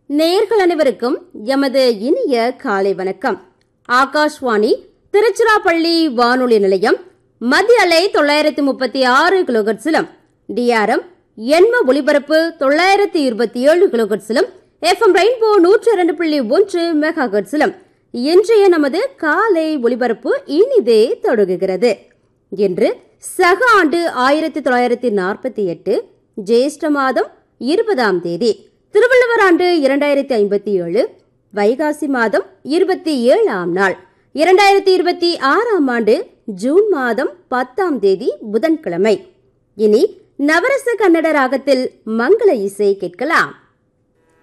நேர்கள் அனைவருக்கும் எமது இனிய காலை வணக்கம் ஆகாஷ்வாணி திருச்சிராப்பள்ளி வானொலி நிலையம் மத்திய அலை தொள்ளாயிரத்தி முப்பத்தி ஆறு கிலோகட்ஸிலும் டிஆர்எம் எண்ம ஒலிபரப்பு தொள்ளாயிரத்தி இருபத்தி ஏழு கிலோகட்ஸிலும் எஃப்எம் ரெயின்போ நூற்றி இரண்டு புள்ளி ஒன்று மெகா ஹெர்ட்ஸிலும் இன்றைய நமது காலை ஒலிபரப்பு இனிதே தொடங்குகிறது இன்று சக ஆண்டு ஆயிரத்தி தொள்ளாயிரத்தி நாற்பத்தி எட்டு ஜேஷ்ட மாதம் இருபதாம் தேதி திருவள்ளுவர் ஆண்டு இரண்டாயிரத்தி ஐம்பத்தி ஏழு வைகாசி மாதம் இருபத்தி ஏழாம் நாள் இரண்டாயிரத்தி இருபத்தி ஆறாம் ஆண்டு ஜூன் மாதம் பத்தாம் தேதி புதன்கிழமை இனி நவரச கன்னட ராகத்தில் மங்கள இசை கேட்கலாம்